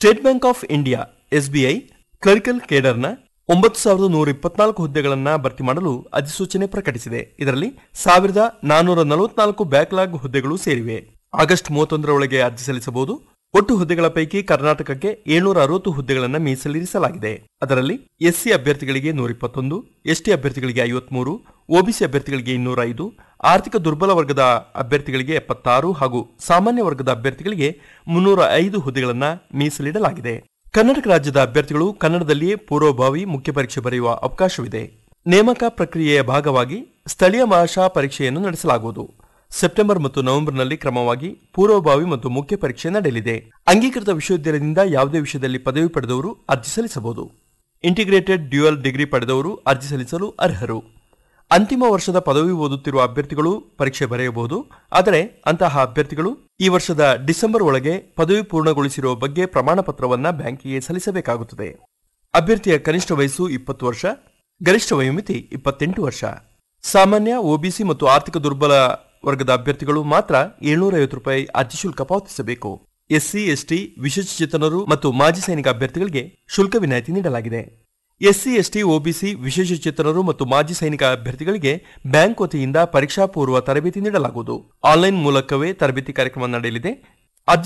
state Bank of India SBI clerical ಕೇಡರ್ನ ಒಂಬತ್ತು ಸಾವಿರದ ನೂರ ಇಪ್ಪತ್ನಾಲ್ಕು ಹುದ್ದೆಗಳನ್ನು ಭರ್ತಿ ಮಾಡಲು ಅಧಿಸೂಚನೆ ಪ್ರಕಟಿಸಿದೆ ಇದರಲ್ಲಿ ಸಾವಿರದ ನಾನ್ನೂರ ನಲವತ್ನಾಲ್ಕು ಬ್ಯಾಕ್ಲಾಗ್ ಹುದ್ದೆಗಳು ಸೇರಿವೆ ಆಗಸ್ಟ್ ಮೂವತ್ತೊಂದರ ಒಳಗೆ ಅರ್ಜಿ ಸಲ್ಲಿಸಬಹುದು ಒಟ್ಟು ಹುದ್ದೆಗಳ ಪೈಕಿ ಕರ್ನಾಟಕಕ್ಕೆ ಏಳ್ನೂರ ಅರವತ್ತು ಹುದ್ದೆಗಳನ್ನು ಮೀಸಲಿರಿಸಲಾಗಿದೆ ಅದರಲ್ಲಿ ಎಸ್ಸಿ ಅಭ್ಯರ್ಥಿಗಳಿಗೆ ನೂರ ಇಪ್ಪತ್ತೊಂದು ಎಸ್ಟಿ ಅಭ್ಯರ್ಥಿಗಳಿಗೆ ಐವತ್ಮೂರು ಒಬಿಸಿ ಅಭ್ಯರ್ಥಿಗಳಿಗೆ ಇನ್ನೂರ ಐದು ಆರ್ಥಿಕ ದುರ್ಬಲ ವರ್ಗದ ಅಭ್ಯರ್ಥಿಗಳಿಗೆ ಎಪ್ಪತ್ತಾರು ಹಾಗೂ ಸಾಮಾನ್ಯ ವರ್ಗದ ಅಭ್ಯರ್ಥಿಗಳಿಗೆ ಮುನ್ನೂರ ಐದು ಹುದ್ದೆಗಳನ್ನು ಮೀಸಲಿಡಲಾಗಿದೆ ಕರ್ನಾಟಕ ರಾಜ್ಯದ ಅಭ್ಯರ್ಥಿಗಳು ಕನ್ನಡದಲ್ಲಿಯೇ ಪೂರ್ವಭಾವಿ ಮುಖ್ಯ ಪರೀಕ್ಷೆ ಬರೆಯುವ ಅವಕಾಶವಿದೆ ನೇಮಕ ಪ್ರಕ್ರಿಯೆಯ ಭಾಗವಾಗಿ ಸ್ಥಳೀಯ ಭಾಷಾ ಪರೀಕ್ಷೆಯನ್ನು ನಡೆಸಲಾಗುವುದು ಸೆಪ್ಟೆಂಬರ್ ಮತ್ತು ನವೆಂಬರ್ನಲ್ಲಿ ಕ್ರಮವಾಗಿ ಪೂರ್ವಭಾವಿ ಮತ್ತು ಮುಖ್ಯ ಪರೀಕ್ಷೆ ನಡೆಯಲಿದೆ ಅಂಗೀಕೃತ ವಿಶ್ವವಿದ್ಯಾಲಯದಿಂದ ಯಾವುದೇ ವಿಷಯದಲ್ಲಿ ಪದವಿ ಪಡೆದವರು ಅರ್ಜಿ ಸಲ್ಲಿಸಬಹುದು ಇಂಟಿಗ್ರೇಟೆಡ್ ಡ್ಯೂಯಲ್ ಡಿಗ್ರಿ ಪಡೆದವರು ಅರ್ಜಿ ಸಲ್ಲಿಸಲು ಅರ್ಹರು ಅಂತಿಮ ವರ್ಷದ ಪದವಿ ಓದುತ್ತಿರುವ ಅಭ್ಯರ್ಥಿಗಳು ಪರೀಕ್ಷೆ ಬರೆಯಬಹುದು ಆದರೆ ಅಂತಹ ಅಭ್ಯರ್ಥಿಗಳು ಈ ವರ್ಷದ ಡಿಸೆಂಬರ್ ಒಳಗೆ ಪದವಿ ಪೂರ್ಣಗೊಳಿಸಿರುವ ಬಗ್ಗೆ ಪ್ರಮಾಣ ಪತ್ರವನ್ನ ಬ್ಯಾಂಕಿಗೆ ಸಲ್ಲಿಸಬೇಕಾಗುತ್ತದೆ ಅಭ್ಯರ್ಥಿಯ ಕನಿಷ್ಠ ವಯಸ್ಸು ಇಪ್ಪತ್ತು ವರ್ಷ ಗರಿಷ್ಠ ವಯೋಮಿತಿ ಇಪ್ಪತ್ತೆಂಟು ವರ್ಷ ಸಾಮಾನ್ಯ ಒಬಿಸಿ ಮತ್ತು ಆರ್ಥಿಕ ದುರ್ಬಲ ವರ್ಗದ ಅಭ್ಯರ್ಥಿಗಳು ಮಾತ್ರ ಏಳ್ನೂರ ಐವತ್ತು ರೂಪಾಯಿ ಅರ್ಜಿ ಶುಲ್ಕ ಪಾವತಿಸಬೇಕು ಎಸ್ಸಿ ಎಸ್ಟಿ ವಿಶೇಷಚೇತನರು ಮತ್ತು ಮಾಜಿ ಸೈನಿಕ ಅಭ್ಯರ್ಥಿಗಳಿಗೆ ಶುಲ್ಕ ವಿನಾಯಿತಿ ನೀಡಲಾಗಿದೆ ಎಸ್ಸಿ ಎಸ್ಟಿ ಒಬಿಸಿ ವಿಶೇಷಚೇತನರು ಮತ್ತು ಮಾಜಿ ಸೈನಿಕ ಅಭ್ಯರ್ಥಿಗಳಿಗೆ ಬ್ಯಾಂಕ್ ವತಿಯಿಂದ ಪರೀಕ್ಷಾ ಪೂರ್ವ ತರಬೇತಿ ನೀಡಲಾಗುವುದು ಆನ್ಲೈನ್ ಮೂಲಕವೇ ತರಬೇತಿ ಕಾರ್ಯಕ್ರಮ ನಡೆಯಲಿದೆ